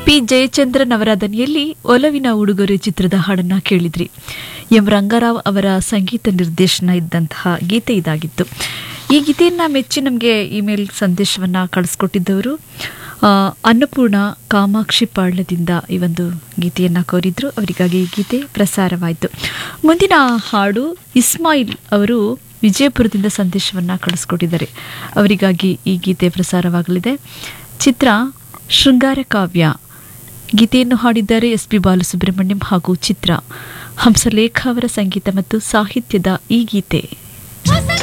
P Jayachandran ಅವರ ದನಿಯಲ್ಲಿ ಒಲವಿನ ಉಡುಗೊರೆ ಚಿತ್ರದ ಹಾಡನ್ನ ಕೇಳಿದ್ರಿ ಎಂ ರಂಗರಾವ್ ಅವರ ಸಂಗೀತ ನಿರ್ದೇಶನ ಇದ್ದಂತಹ ಗೀತೆ ಇದಾಗಿತ್ತು ಈ ಗೀತೆಯನ್ನ ಮೆಚ್ಚಿ ನಮಗೆ ಇಮೇಲ್ ಸಂದೇಶವನ್ನ ಕಳಿಸ್ಕೊಟ್ಟಿದ್ದವರು ಆ, ಅನ್ನಪೂರ್ಣ ಕಾಮಾಕ್ಷಿ ಪಾಳ್ಯದಿಂದ ಈ ಒಂದು ಗೀತೆಯನ್ನ ಕೋರಿದ್ರು ಅವರಿಗಾಗಿ ಈ ಗೀತೆ ಪ್ರಸಾರವಾಯಿತು ಮುಂದಿನ ಹಾಡು ಇಸ್ಮಾಯಿಲ್ ಅವರು ವಿಜಯಪುರದಿಂದ ಸಂದೇಶವನ್ನ ಕಳಿಸ್ಕೊಟ್ಟಿದ್ದಾರೆ ಅವರಿಗಾಗಿ ಈ ಗೀತೆ ಪ್ರಸಾರವಾಗಲಿದೆ ಚಿತ್ರ ಶೃಂಗಾರ ಕಾವ್ಯ ಗೀತೆಯನ್ನು ಹಾಡಿದ್ದಾರೆ ಎಸ್ ಪಿ ಬಾಲಸುಬ್ರಹ್ಮಣ್ಯಂ ಹಾಗೂ ಚಿತ್ರ ಹಂಸಲೇಖ ಅವರ ಸಂಗೀತ ಮತ್ತು ಸಾಹಿತ್ಯದ ಈ ಗೀತೆ